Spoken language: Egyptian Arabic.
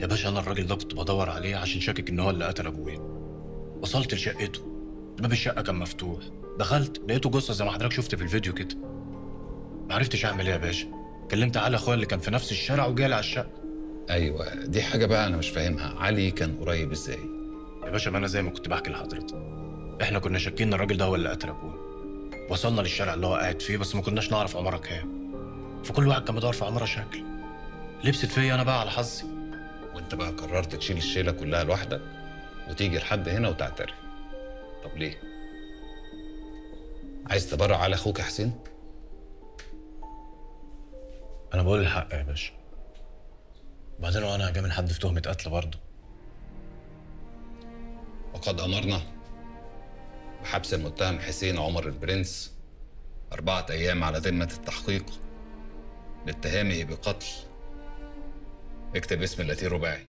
يا باشا انا الراجل ده كنت بدور عليه عشان شاكك ان هو اللي قتل ابويا وصلت لشقته باب الشقه كان مفتوح دخلت لقيته جثه زي ما حضرتك شفت في الفيديو كده ما عرفتش اعمل ايه يا باشا كلمت علي اخويا اللي كان في نفس الشارع وجالي على الشقه ايوه دي حاجه بقى انا مش فاهمها علي كان قريب ازاي يا باشا ما انا زي ما كنت بحكي لحضرتك احنا كنا شاكين ان الراجل ده هو اللي قتل ابويا وصلنا للشارع اللي هو قاعد فيه بس ما كناش نعرف عماره كام فكل واحد كان بيدور في عماره شكل لبست فيا انا بقى على حظي وانت بقى قررت تشيل الشيله كلها لوحدك وتيجي لحد هنا وتعترف طب ليه عايز تبرع على اخوك يا حسين انا بقول الحق يا باشا وبعدين وانا جاي من حد في تهمه قتل برضه وقد امرنا بحبس المتهم حسين عمر البرنس أربعة أيام على ذمة التحقيق لاتهامه بقتل اكتب اسم الأتي رباعي